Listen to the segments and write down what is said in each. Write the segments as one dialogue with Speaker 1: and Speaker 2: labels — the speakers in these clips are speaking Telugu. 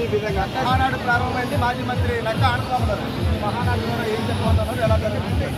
Speaker 1: ఈ విధంగా మహానాడు ప్రారంభమైంది మాజీ మంత్రి నక్క ఆనందరావు గారు ఈ మహానాడు ద్వారా ఏం చెప్పబోతున్నారు ఎలా జరుగుతుంది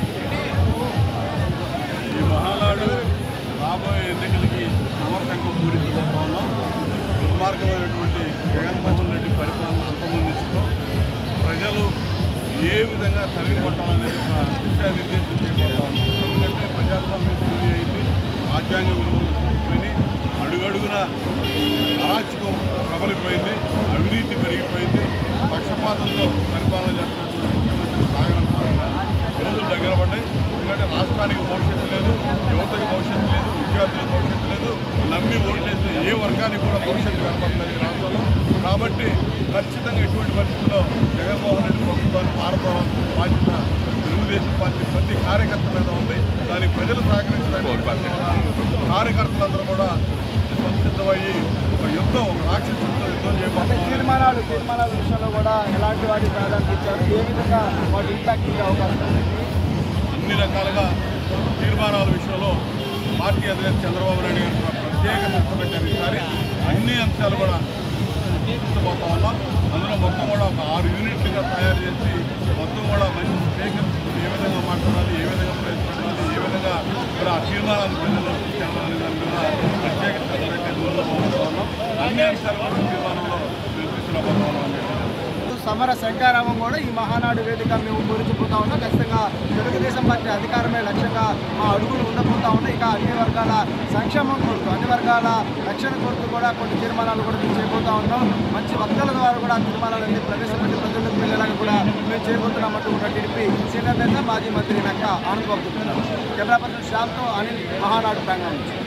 Speaker 2: ఈ మహానాడు రాబోయే ఎన్నికలకి సమర్థంగా పూరించబోతా ఉన్నాం దుర్మార్గమైనటువంటి జగన్మోహన్ రెడ్డి పరిపాలన అంతమొందించడం ప్రజలు ఏ విధంగా తరిగి కొట్టాలనేది ఒక దిశానిర్దేశం చేయబోతా ఉన్నాం ఎందుకంటే ప్రజాస్వామ్యం పూర్తి అయింది రాజ్యాంగ విలువలు తగ్గిపోయినాయి అడుగడుగున అరాచకం ప్రబలిపోయింది అవినీతి పెరిగిపోయింది పక్షపాతంతో పరిపాలన చేస్తున్నటువంటి ముఖ్యమంత్రి సాగనంపాలన రోజులు దగ్గర పడ్డాయి ఎందుకంటే రాష్ట్రానికి భవిష్యత్తు లేదు యువతకి భవిష్యత్తు లేదు విద్యార్థులకు భవిష్యత్తు లేదు నమ్మి ఓట్లేసిన ఏ వర్గానికి కూడా భవిష్యత్తు కనపడలేదు ఈ రాష్ట్రంలో కాబట్టి ఖచ్చితంగా ఎటువంటి పరిస్థితుల్లో జగన్మోహన్ రెడ్డి ప్రభుత్వాన్ని మారడం బాధ్యత తెలుగుదేశం పార్టీ ప్రతి కార్యకర్త మీద ఉంది దానికి ప్రజలు సహకరించడానికి కార్యకర్తలందరూ కూడా సంసిద్ధమయ్యి ఒక యుద్ధం ఒక రాక్షస యుద్ధం యుద్ధం
Speaker 1: అంటే
Speaker 2: చేయబోతున్నారు
Speaker 1: తీర్మానాలు తీర్మానాల విషయంలో కూడా ఎలాంటి వాటి ప్రాధాన్యత ఇచ్చారు ఏ విధంగా వాటి ఇంపాక్ట్ ఉండే అవకాశం ఉంది
Speaker 2: అన్ని రకాలుగా తీర్మానాల విషయంలో పార్టీ అధినేత చంద్రబాబు నాయుడు గారు కూడా ప్రత్యేక దృష్టి పెట్టారు ఈసారి అన్ని అంశాలు కూడా తీసుకుపోతా ఉన్నాం అందులో మొత్తం కూడా ఒక ఆరు యూనిట్లుగా తయారు చేసి మొత్తం కూడా మంచి స్పీకర్ ఏ విధంగా మాట్లాడాలి ఏ విధంగా ప్రయత్నించాలి ఏ విధంగా మరి ఆ తీర్మానాలు ప్రజల్లో తీసుకెళ్ళాలి దాని మీద ప్రత్యేక శ్రద్ధ పెట్టి ముందుకు పోతా ఉన్నాం అన్ని అంశాలు కూడా తీర్మానంలో తీసుకురాబోతా ఉన్నాం అని చెప్పి
Speaker 1: సమర శంకారామం కూడా ఈ మహానాడు వేదిక మేము పూరించిపోతా ఉన్నాం ఖచ్చితంగా తెలుగుదేశం పార్టీ అధికారమే లక్ష్యంగా మా అడుగులు ఉండబోతా ఉన్నాయి ఇక అన్ని వర్గాల సంక్షేమం కొరకు అన్ని వర్గాల రక్షణ కొరకు కూడా కొన్ని తీర్మానాలు కూడా మేము చేయబోతా ఉన్నాం మంచి వక్తల ద్వారా కూడా ఆ తీర్మానాలన్నీ ప్రవేశపెట్టి ప్రజలకు వెళ్ళేలాగా కూడా మేము చేయబోతున్నామంటూ ఉన్న టీడీపీ సీనియర్ నేత మాజీ మంత్రి నక్క ఆనందబాబు చెప్తున్నారు కెమెరా పర్సన్ శ్యామ్తో అనిల్ మహానాడు ప్రాంగణం నుంచి